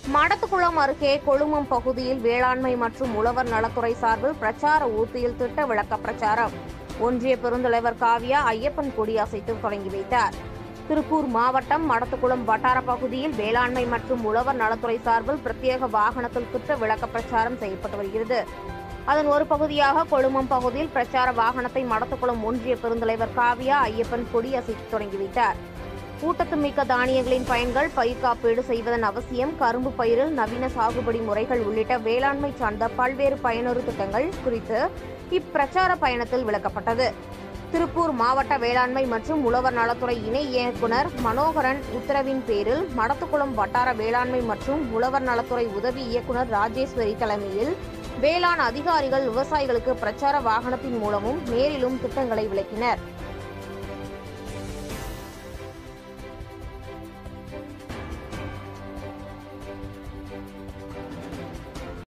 மடத்துக்குளம் அருகே கொழுமம் பகுதியில் வேளாண்மை மற்றும் உழவர் நலத்துறை சார்பில் பிரச்சார ஊர்தியில் திட்ட விளக்க பிரச்சாரம் ஒன்றிய பெருந்தலைவர் காவியா ஐயப்பன் கொடியசைத்து தொடங்கி வைத்தார் திருப்பூர் மாவட்டம் மடத்துக்குளம் வட்டார பகுதியில் வேளாண்மை மற்றும் உழவர் நலத்துறை சார்பில் பிரத்யேக வாகனத்தில் திட்ட விளக்க பிரச்சாரம் செய்யப்பட்டு வருகிறது அதன் ஒரு பகுதியாக கொழுமம் பகுதியில் பிரச்சார வாகனத்தை மடத்துக்குளம் ஒன்றிய பெருந்தலைவர் காவியா ஐயப்பன் கொடியசைத்து தொடங்கி வைத்தார் ஊட்டத்து மிக்க தானியங்களின் பயன்கள் பயிர் காப்பீடு செய்வதன் அவசியம் கரும்பு பயிரில் நவீன சாகுபடி முறைகள் உள்ளிட்ட வேளாண்மை சார்ந்த பல்வேறு பயனுறு திட்டங்கள் குறித்து இப்பிரச்சார பயணத்தில் விளக்கப்பட்டது திருப்பூர் மாவட்ட வேளாண்மை மற்றும் உழவர் நலத்துறை இணை இயக்குனர் மனோகரன் உத்தரவின் பேரில் மடத்துக்குளம் வட்டார வேளாண்மை மற்றும் உழவர் நலத்துறை உதவி இயக்குனர் ராஜேஸ்வரி தலைமையில் வேளாண் அதிகாரிகள் விவசாயிகளுக்கு பிரச்சார வாகனத்தின் மூலமும் நேரிலும் திட்டங்களை விளக்கினர்